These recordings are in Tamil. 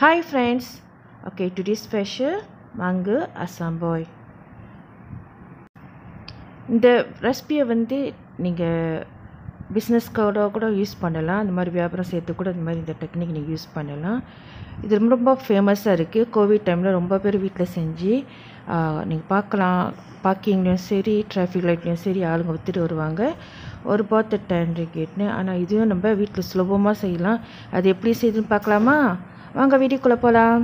Hi friends. Okay, today's special mango assam boy. இந்த ரெசிபியை வந்து நீங்கள் பிஸ்னஸ்க்கோட கூட யூஸ் பண்ணலாம் இந்த மாதிரி வியாபாரம் செய்யறதுக்கு கூட இந்த மாதிரி இந்த டெக்னிக் நீங்கள் யூஸ் பண்ணலாம் இது ரொம்ப ரொம்ப ஃபேமஸாக இருக்குது கோவிட் டைமில் ரொம்ப பேர் வீட்டில் செஞ்சு நீங்கள் பார்க்கலாம் பார்க்கிங்லேயும் சரி டிராஃபிக் லைட்லேயும் சரி ஆளுங்க விற்றுட்டு வருவாங்க ஒரு பாத்து டென் ரிக்கெட்னு ஆனால் இதுவும் நம்ம வீட்டில் சுலபமாக செய்யலாம் அது எப்படி செய்யுதுன்னு பார்க்கலாமா வாங்க வீடியோக்குள்ளே போகலாம்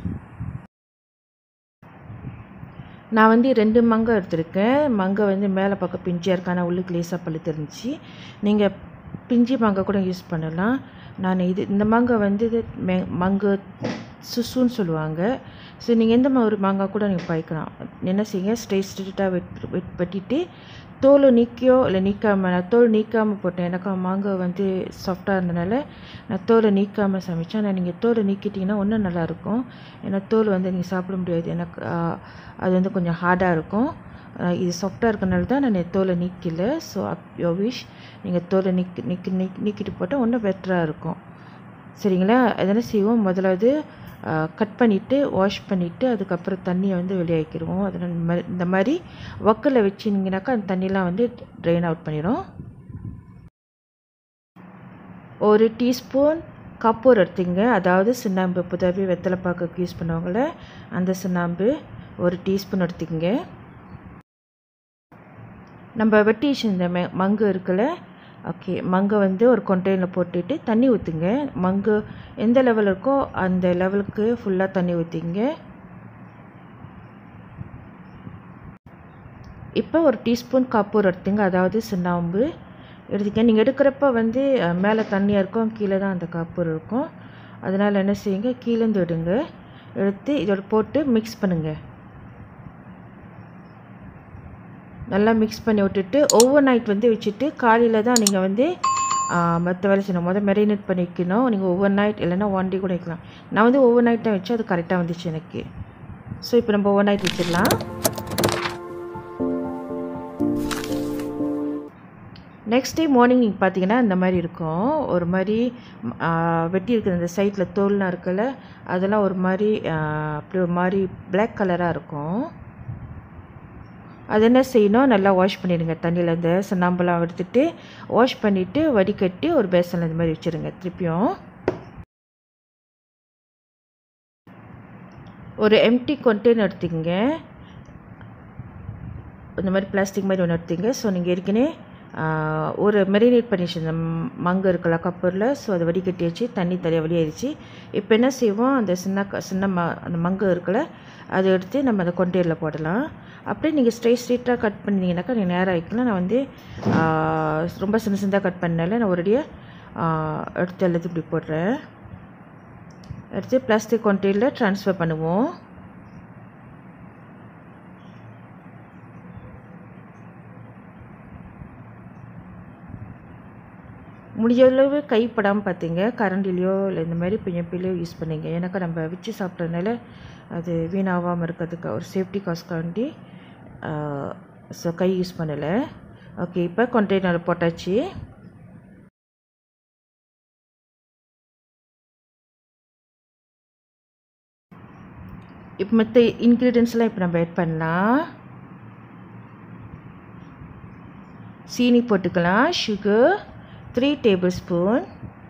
நான் வந்து ரெண்டு மங்கை எடுத்திருக்கேன் மங்கை வந்து மேலே பக்கம் பிஞ்சியாக இருக்கு ஆனால் உள்ளுக்கு லேசாக பழுத்து இருந்துச்சு நீங்கள் பிஞ்சி மங்கை கூட யூஸ் பண்ணலாம் நான் இது இந்த மாங்காய் வந்து இது மெ மங்கு சுசுன்னு சொல்லுவாங்க ஸோ நீங்கள் எந்த மாதிரி ஒரு மாங்காய் கூட நீங்கள் பாய்க்கலாம் என்ன செய்யுங்க ஸ்ட்ரெயிட் ஸ்ட்ரெயிட்டாக வெட் வெட் வெட்டிட்டு தோல் நீக்கியோ இல்லை நீக்காமல் நான் தோல் நீக்காமல் போட்டேன் எனக்கு மாங்காய் வந்து சாஃப்டாக இருந்தனால நான் தோலை நீக்காமல் சமைச்சேன் ஆனால் நீங்கள் தோலை நீக்கிட்டிங்கன்னா இன்னும் நல்லாயிருக்கும் ஏன்னா தோல் வந்து நீங்கள் சாப்பிட முடியாது எனக்கு அது வந்து கொஞ்சம் ஹார்டாக இருக்கும் இது சாஃப்டாக இருக்கனால தான் நான் தோலை நீக்கல ஸோ அப் யோ விஷ் நீங்கள் தோலை நீக்கி நீக்கி நீக்கி நீக்கிட்டு போட்டால் இன்னும் பெட்டராக இருக்கும் சரிங்களா அதெல்லாம் செய்வோம் முதலாவது கட் பண்ணிவிட்டு வாஷ் பண்ணிவிட்டு அதுக்கப்புறம் தண்ணியை வந்து வெளியாக்கிடுவோம் அதனால் இந்த மாதிரி வக்கில் வச்சுனிங்கனாக்கா அந்த தண்ணிலாம் வந்து ட்ரெயின் அவுட் பண்ணிடும் ஒரு டீஸ்பூன் கப்பூர் எடுத்துங்க அதாவது சுண்ணாம்பு புதவி வெத்தலை பாக்கு யூஸ் பண்ணுவாங்கள அந்த சுண்ணாம்பு ஒரு டீஸ்பூன் எடுத்துக்கங்க நம்ம வெட்டி இந்த மெ மங்கு இருக்குல்ல ஓகே மங்கை வந்து ஒரு கொண்டையில் போட்டுட்டு தண்ணி ஊற்றுங்க மங்கு எந்த லெவல் இருக்கோ அந்த லெவலுக்கு ஃபுல்லாக தண்ணி ஊற்றிங்க இப்போ ஒரு டீஸ்பூன் கப்பூர் எடுத்துங்க அதாவது சுண்ணாம்பு எடுத்துக்க நீங்கள் எடுக்கிறப்ப வந்து மேலே தண்ணியாக இருக்கும் கீழே தான் அந்த கப்பூர் இருக்கும் அதனால் என்ன செய்யுங்க கீழேருந்து எடுங்க எடுத்து இதோட போட்டு மிக்ஸ் பண்ணுங்கள் நல்லா மிக்ஸ் பண்ணி விட்டுட்டு ஓவர் நைட் வந்து வச்சுட்டு காலையில் தான் நீங்கள் வந்து மற்ற வேலை செய்யணும் முதல் மெரினேட் பண்ணி வைக்கணும் நீங்கள் ஓவர் நைட் இல்லைன்னா ஒன் டே கூட வைக்கலாம் நான் வந்து ஓவர் நைட் தான் வச்சு அது கரெக்டாக வந்துச்சு எனக்கு ஸோ இப்போ நம்ம ஓவர் நைட் வச்சிடலாம் நெக்ஸ்ட் டே மார்னிங் நீங்கள் பார்த்தீங்கன்னா இந்த மாதிரி இருக்கும் ஒரு மாதிரி வெட்டி இருக்கிற இந்த சைட்டில் தோல்லாம் இருக்குல்ல அதெல்லாம் ஒரு மாதிரி அப்படி ஒரு மாதிரி பிளாக் கலராக இருக்கும் அது என்ன செய்யணும் நல்லா வாஷ் பண்ணிடுங்க தண்ணியில் இந்த சுண்ணாம்பெல்லாம் எடுத்துகிட்டு வாஷ் பண்ணிவிட்டு வடிகட்டி ஒரு பேசனில் இந்த மாதிரி வச்சுருங்க திருப்பியும் ஒரு எம்டி கொண்டெய்னர் எடுத்துக்கங்க இந்த மாதிரி பிளாஸ்டிக் மாதிரி ஒன்று எடுத்துங்க ஸோ நீங்கள் ஏற்கனவே ஒரு மெரினேட் பண்ணி வச்சுருந்த மங்கு இருக்கல கப்பூரில் ஸோ அதை வடிகட்டி வச்சு தண்ணி தனியாக வெளியேறிச்சு இப்போ என்ன செய்வோம் அந்த சின்ன சின்ன ம அந்த மங்கு இருக்குல்ல அதை எடுத்து நம்ம அந்த கொண்டேரில் போடலாம் அப்படியே நீங்கள் ஸ்ட்ரைட் ஸ்ட்ரெயிட்டாக கட் பண்ணிங்கனாக்கா நீங்கள் நேராக வைக்கலாம் நான் வந்து ரொம்ப சின்ன சின்னதாக கட் பண்ணனால நான் ஒரேடியாக எடுத்து எல்லாத்தையும் இப்படி போடுறேன் எடுத்து பிளாஸ்டிக் கொண்டெய்னரில் ட்ரான்ஸ்ஃபர் பண்ணுவோம் முடிஞ்ச அளவு கைப்படாமல் பார்த்தீங்க கரண்டிலையோ இல்லை இந்த மாதிரி பிஞ்சப்பிலையோ யூஸ் பண்ணிங்க ஏன்னாக்கா நம்ம வச்சு சாப்பிட்றதுனால அது வீணாகாமல் இருக்கிறதுக்கு ஒரு சேஃப்டி காஸ்ட்காண்டி ஸோ கை யூஸ் பண்ணலை ஓகே இப்போ கொண்டெய்னர் போட்டாச்சு இப்போ மற்ற இன்க்ரீடியன்ஸ்லாம் இப்போ நம்ம ஆட் பண்ணலாம் சீனி போட்டுக்கலாம் சுகர் த்ரீ டேபிள் ஸ்பூன்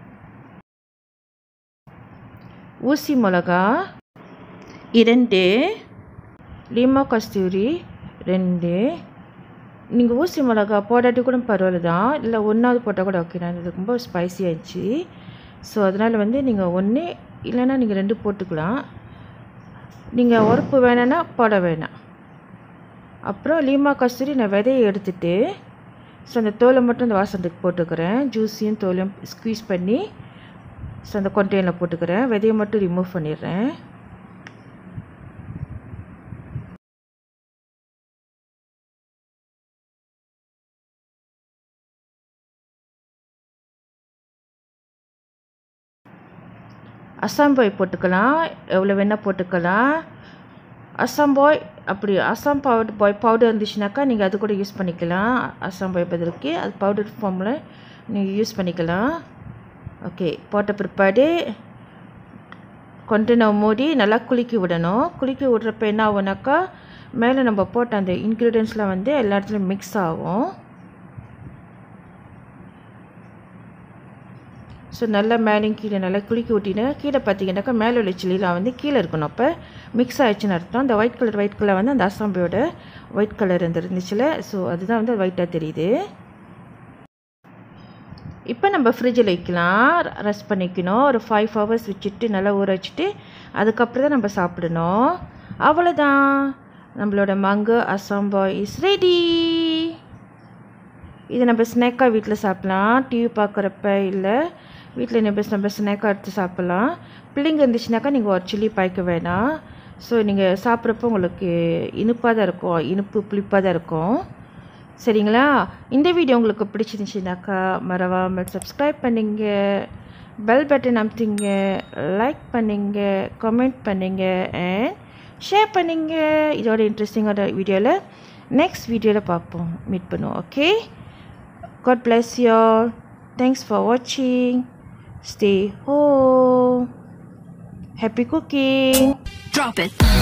ஊசி மிளகா இரண்டு லிமா கஸ்தூரி ரெண்டு நீங்கள் ஊசி மிளகா போடாட்டி கூட பரவாயில்ல தான் இல்லை ஒன்றாவது போட்டால் கூட ஓகே நான் இது ரொம்ப ஸ்பைசி ஆயிடுச்சு ஸோ அதனால் வந்து நீங்கள் ஒன்று இல்லைன்னா நீங்கள் ரெண்டு போட்டுக்கலாம் நீங்கள் உரப்பு வேணும்னா போட வேணாம் அப்புறம் லீமா கஸ்தூரி நான் விதையை எடுத்துகிட்டு ஸோ அந்த தோலை மட்டும் இந்த வாசனத்துக்கு போட்டுக்கிறேன் ஜூஸையும் தோலையும் ஸ்க்வீஸ் பண்ணி ஸோ அந்த கொண்டெய்னரில் போட்டுக்கிறேன் விதையை மட்டும் ரிமூவ் பண்ணிடுறேன் அசாம் பாய் போட்டுக்கலாம் எவ்வளோ வேணால் போட்டுக்கலாம் அசாம் பாய் அப்படி அசாம் பவுடர் பாய் பவுடர் இருந்துச்சுனாக்கா நீங்கள் அது கூட யூஸ் பண்ணிக்கலாம் அசாம் பாய் பதிலுக்கு அது பவுடர் ஃபார்மில் நீங்கள் யூஸ் பண்ணிக்கலாம் ஓகே போட்ட பிற்பாடு கொண்டனர் மூடி நல்லா குலுக்கி விடணும் குலுக்கி விட்றப்ப என்ன ஆகுனாக்கா மேலே நம்ம போட்ட அந்த இன்க்ரீடியன்ஸ்லாம் வந்து எல்லா இடத்துலையும் மிக்ஸ் ஆகும் ஸோ நல்லா மேலேயும் கீழே நல்லா குலுக்கி விட்டினா கீழே பார்த்தீங்கன்னாக்கா மேலே உள்ள சில்லிலாம் வந்து கீழே இருக்கணும் அப்போ மிக்ஸ் ஆயிடுச்சுன்னு அர்த்தம் அந்த ஒயிட் கலர் ஒயிட் கலர் வந்து அந்த அசாம்பியோட ஒயிட் கலர் இந்த இருந்துச்சுல ஸோ அதுதான் வந்து ஒயிட்டாக தெரியுது இப்போ நம்ம ஃப்ரிட்ஜில் வைக்கலாம் ரெஸ்ட் பண்ணிக்கணும் ஒரு ஃபைவ் ஹவர்ஸ் வச்சுட்டு நல்லா ஊற வச்சுட்டு அதுக்கப்புறம் தான் நம்ம சாப்பிடணும் அவ்வளோதான் நம்மளோட மங்கு அசாம்பாய் இஸ் ரெடி இது நம்ம ஸ்நாக்காக வீட்டில் சாப்பிட்லாம் டிவி பார்க்குறப்ப இல்லை வீட்டில் நம்ம நம்ம ஸ்நாக்காக எடுத்து சாப்பிட்லாம் பிள்ளைங்க இருந்துச்சுனாக்கா நீங்கள் ஒரு சில்லி பாய்க்க வேணாம் ஸோ நீங்கள் சாப்பிட்றப்போ உங்களுக்கு இனிப்பாக தான் இருக்கும் இனிப்பு புளிப்பாக தான் இருக்கும் சரிங்களா இந்த வீடியோ உங்களுக்கு பிடிச்சிருந்துச்சுனாக்கா மறவாமல் சப்ஸ்கிரைப் பண்ணிங்க பெல் பட்டன் அமுத்திங்க லைக் பண்ணிங்க கமெண்ட் பண்ணிங்க அண்ட் ஷேர் பண்ணிங்க இதோட இன்ட்ரெஸ்டிங்கான வீடியோவில் நெக்ஸ்ட் வீடியோவில் பார்ப்போம் மீட் பண்ணுவோம் okay God bless you thanks for வாட்சிங் stay home happy cooking Drop it.